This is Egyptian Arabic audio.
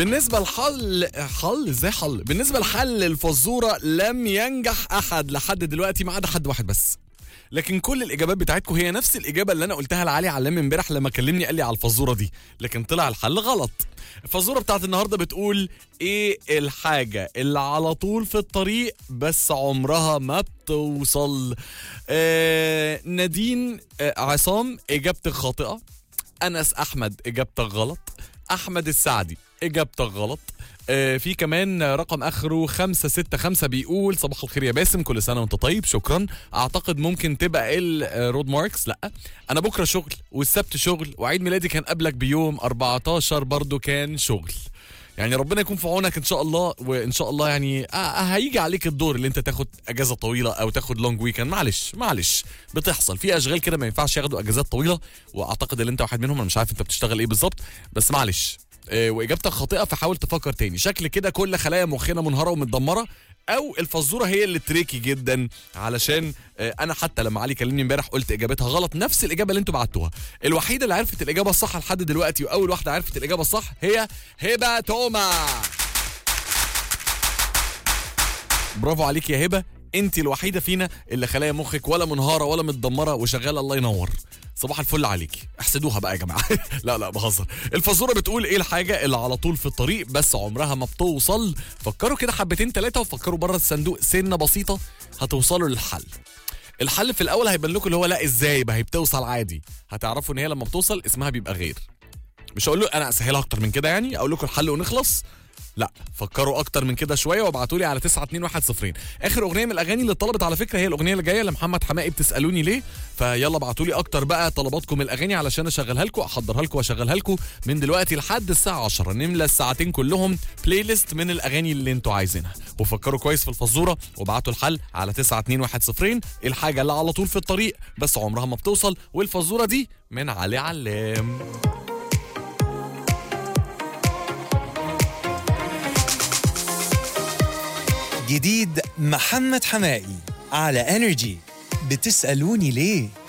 بالنسبة لحل حل ازاي حل بالنسبة لحل الفزورة لم ينجح احد لحد دلوقتي ما عدا حد واحد بس لكن كل الاجابات بتاعتكم هي نفس الاجابه اللي انا قلتها لعلي علام امبارح لما كلمني قال لي على الفزوره دي لكن طلع الحل غلط الفزوره بتاعت النهارده بتقول ايه الحاجه اللي على طول في الطريق بس عمرها ما بتوصل آه نادين آه عصام اجابتك خاطئه انس احمد اجابتك غلط احمد السعدي اجابتك غلط آه، في كمان رقم اخره 565 بيقول صباح الخير يا باسم كل سنه وانت طيب شكرا اعتقد ممكن تبقى الرود ماركس لا انا بكره شغل والسبت شغل وعيد ميلادي كان قبلك بيوم 14 برضو كان شغل يعني ربنا يكون في عونك ان شاء الله وان شاء الله يعني آه، هيجي عليك الدور اللي انت تاخد اجازه طويله او تاخد لونج ويكند معلش معلش بتحصل في اشغال كده ما ينفعش ياخدوا اجازات طويله واعتقد ان انت واحد منهم انا مش عارف انت بتشتغل ايه بالظبط بس معلش آه، واجابتك خاطئه فحاول تفكر تاني شكل كده كل خلايا مخنا منهاره ومتدمره او الفزوره هي اللي تريكي جدا علشان آه، انا حتى لما علي كلمني امبارح قلت اجابتها غلط نفس الاجابه اللي انتوا بعتوها الوحيده اللي عرفت الاجابه الصح لحد دلوقتي واول واحده عرفت الاجابه الصح هي هبه توما برافو عليك يا هبه انت الوحيده فينا اللي خلايا مخك ولا منهاره ولا متدمره وشغاله الله ينور صباح الفل عليك احسدوها بقى يا جماعه لا لا بهزر الفزوره بتقول ايه الحاجه اللي على طول في الطريق بس عمرها ما بتوصل فكروا كده حبتين ثلاثه وفكروا بره الصندوق سنه بسيطه هتوصلوا للحل الحل في الاول هيبان لكم اللي هو لا ازاي ما هي بتوصل عادي هتعرفوا ان هي لما بتوصل اسمها بيبقى غير مش هقول له انا اسهلها اكتر من كده يعني اقول لكم الحل ونخلص لا فكروا اكتر من كده شويه وابعتوا لي على 92110 اخر اغنيه من الاغاني اللي اتطلبت على فكره هي الاغنيه اللي جايه لمحمد حماقي بتسالوني ليه فيلا ابعتوا لي اكتر بقى طلباتكم من الاغاني علشان اشغلها لكم احضرها لكم واشغلها لكم من دلوقتي لحد الساعه 10 نملى الساعتين كلهم بلاي ليست من الاغاني اللي انتوا عايزينها وفكروا كويس في الفزوره وابعتوا الحل على 92110 الحاجه اللي على طول في الطريق بس عمرها ما بتوصل والفزوره دي من علي علام جديد محمد حمائي على انرجي بتسألوني ليه